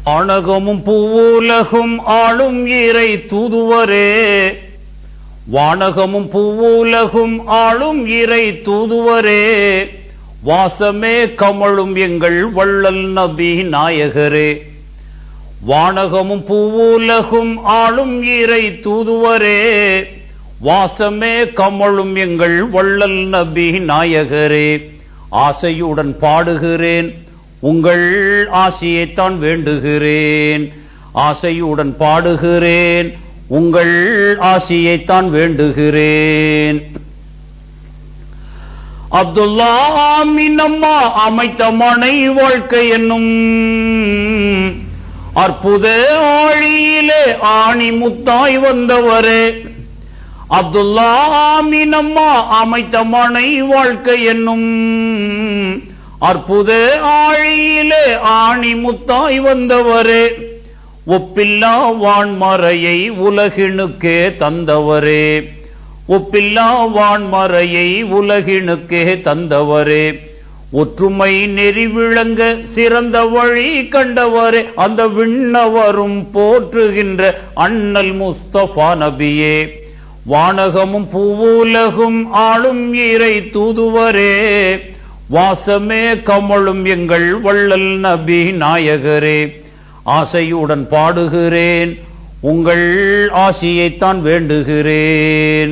வானகமும் பூவுலகும் ஆளும் இறை தூதுவரே வானகமும் பூவுலகும் ஆளும் இறை தூதுவரே வாசமே கமழும் எங்கள் வள்ளல் நபி நாயகரே வானகமும் பூவுலகும் ஆளும் இறை தூதுவரே வாசமே கமழும் எங்கள் வள்ளல் நபி நாயகரே ஆசையுடன் பாடுகிறேன் உங்கள் ஆசையைத்தான் வேண்டுகிறேன் ஆசையுடன் பாடுகிறேன் உங்கள் ஆசையைத்தான் வேண்டுகிறேன் அப்துல்லா அம்மா அமைத்த மனை வாழ்க்கை என்னும் அற்புத ஆழியிலே ஆணி முத்தாய் வந்தவரே அப்துல்லா அம்மா அமைத்த மனை வாழ்க்கை என்னும் அற்புத ஆழியிலே ஆணி முத்தாய் வந்தவரே ஒப்பில்லா வான்மறையை உலகினுக்கே தந்தவரே ஒப்பில்லா வான்மறையை உலகினுக்கே தந்தவரே ஒற்றுமை நெறி விளங்க சிறந்த வழி கண்டவரே அந்த விண்ணவரும் போற்றுகின்ற அண்ணல் முஸ்தபா நபியே வானகமும் பூவுலகும் ஆளும் இறை தூதுவரே வாசமே கமழும் எங்கள் வள்ளல் நபி நாயகரே ஆசையுடன் பாடுகிறேன் உங்கள் ஆசியைத்தான் வேண்டுகிறேன்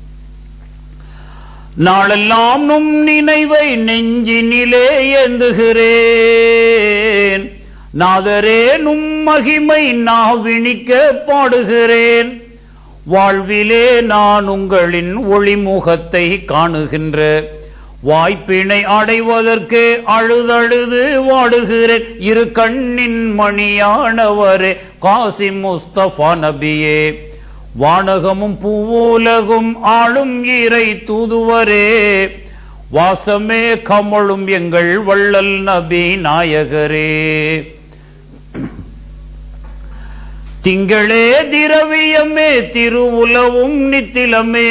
நாளெல்லாம் நும் நினைவை நெஞ்சினிலே ஏந்துகிறேன் நாதரே நும் மகிமை நாவினிக்க பாடுகிறேன் வாழ்விலே நான் உங்களின் ஒளிமுகத்தை காணுகின்ற வாய்ப்பினை அடைவதற்கு அழுதழுது வாடுகிறேன் இரு கண்ணின் மணியானவரே காசி முஸ்தபா நபியே வானகமும் பூவுலகும் ஆளும் இறை தூதுவரே வாசமே கமழும் எங்கள் வள்ளல் நபி நாயகரே திங்களே திரவியமே திருவுலவும் நித்திலமே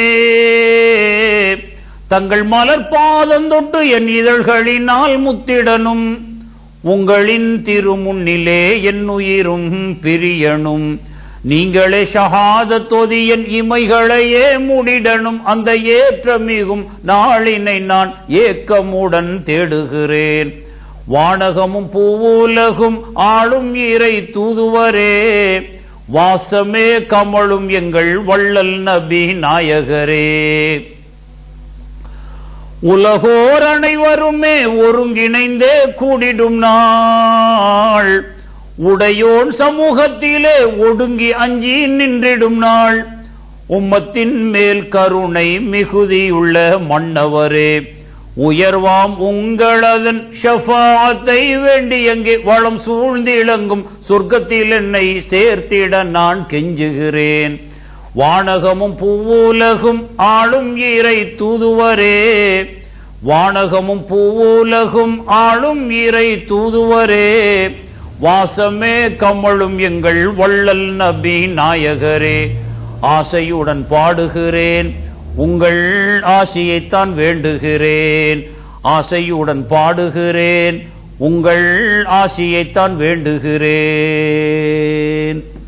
தங்கள் மலர் பாதம் தொட்டு என் இதழ்களினால் முத்திடனும் உங்களின் திருமுன்னிலே என் உயிரும் பிரியனும் நீங்களே ஷஹாத தொதியன் இமைகளையே மூடிடனும் அந்த ஏற்றமிகும் நாளினை நான் ஏக்கமுடன் தேடுகிறேன் வானகமும் பூவுலகும் ஆளும் இறை தூதுவரே வாசமே கமழும் எங்கள் வள்ளல் நபி நாயகரே உலகோர் அனைவருமே ஒருங்கிணைந்தே கூடிடும் நாள் உடையோன் சமூகத்திலே ஒடுங்கி அஞ்சி நின்றிடும் நாள் உம்மத்தின் மேல் கருணை மிகுதியுள்ள மன்னவரே உயர்வாம் உங்களதன் ஷஃபாத்தை வேண்டி எங்கே வளம் சூழ்ந்து இளங்கும் சொர்க்கத்தில் என்னை சேர்த்திட நான் கெஞ்சுகிறேன் வானகமும் பூவுலகும் ஆளும் இறை தூதுவரே வானகமும் பூவுலகும் ஆளும் இறை தூதுவரே வாசமே கமழும் எங்கள் வள்ளல் நபி நாயகரே ஆசையுடன் பாடுகிறேன் உங்கள் ஆசையைத்தான் வேண்டுகிறேன் ஆசையுடன் பாடுகிறேன் உங்கள் ஆசையைத்தான் வேண்டுகிறேன்